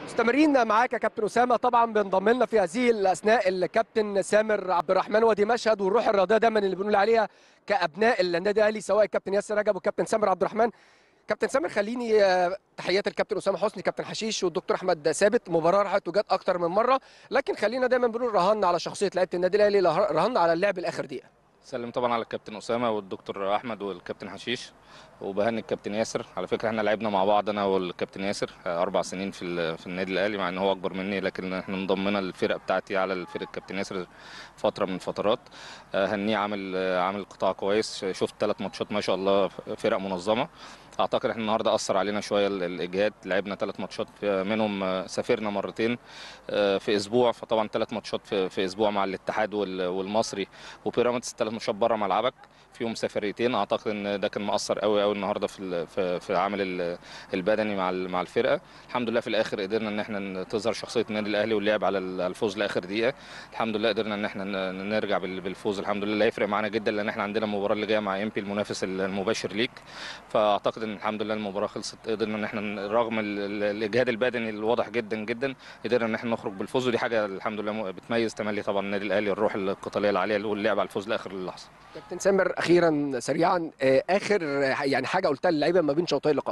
مستمرين معاك يا كابتن اسامه طبعا بينضم لنا في هذه الاثناء الكابتن سامر عبد الرحمن ودي مشهد والروح الرياضيه دايما اللي بنقول عليها كابناء النادي الاهلي سواء الكابتن ياسر رجب والكابتن سامر عبد الرحمن كابتن سامر خليني آه، تحيات الكابتن اسامه حسني كابتن حشيش والدكتور احمد ثابت مباراه راحت وجت اكتر من مره لكن خلينا دايما بنقول رهنا على شخصيه لعيبه النادي الاهلي رهنا على اللعب الاخر دقيقه سلم طبعا على الكابتن اسامه والدكتور احمد والكابتن حشيش وبهني الكابتن ياسر على فكره احنا لعبنا مع بعض انا والكابتن ياسر اربع سنين في ال- في النادي الاهلي مع ان هو اكبر مني لكن احنا انضمينا الفرقه بتاعتي على الفرقه الكابتن ياسر فتره من فترات هنيه عامل عامل قطاع كويس شفت ثلاث ماتشات ما شاء الله فرق منظمه اعتقد احنا النهارده اثر علينا شويه ال- الاجهاد لعبنا ثلاث ماتشات منهم سافرنا مرتين في اسبوع فطبعا ثلاث ماتشات في, في اسبوع مع الاتحاد وال- والمصري وبيراميدز ثلاث ماتشات بره ملعبك فيهم سفريتين اعتقد ان ده كان مأثر قوي قوي النهارده في ال- في, في العامل ال- البدني مع ال- مع الفرقه الحمد لله في الاخر قدرنا ان احنا تظهر شخصيه النادي الاهلي واللعب على ال- الفوز لاخر دقيقه الحمد لله قدرنا ان احنا ن- نرجع بال- بالفوز الحمد لله هيفرق معانا جدا لان احنا عندنا المباراه اللي جايه مع امبي المنافس المباشر ليك فاعتقد ان الحمد لله المباراه خلصت قدرنا ان احنا رغم ال- ال- الاجهاد البدني الواضح جدا جدا قدرنا ان احنا نخرج بالفوز ودي حاجه الحمد لله م- بتميز تملي طبعا النادي الاهلي الروح القتاليه العاليه واللعب على الفوز لاخر اللحظه كابتن سامر اخيرا سريعا آه، اخر آه، يعني حاجه قلتها للعيبه ما بين شوطي اللقاء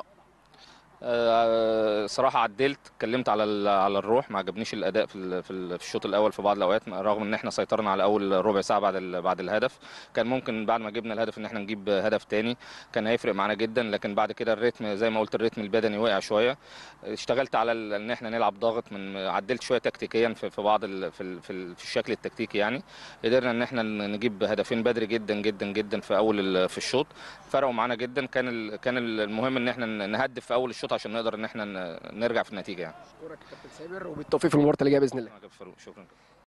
آه، صراحة عدلت اتكلمت على ال- على الروح ما عجبنيش الأداء في ال- في ال- في الشوط الأول في بعض الأوقات رغم إن إحنا سيطرنا على أول ربع ساعة بعد ال- بعد الهدف كان ممكن بعد ما جبنا الهدف إن إحنا نجيب هدف تاني كان هيفرق معانا جدا لكن بعد كده الريتم زي ما قلت الريتم البدني وقع شوية اشتغلت على ال- إن إحنا نلعب ضاغط من عدلت شوية تكتيكيا في في بعض ال- في ال- في ال- في الشكل التكتيكي يعني قدرنا إن إحنا نجيب هدفين بدري جدا جدا جدا في أول ال- في الشوط فرقوا معانا جدا كان ال- كان المهم إن إحنا نهدف في أول الشوط عشان نقدر إن إحنا ن- نرجع في النتيجه يعني اشكرك يا كابتن سامر وبالتوفيق في المباراه اللي جايه باذن الله شكرا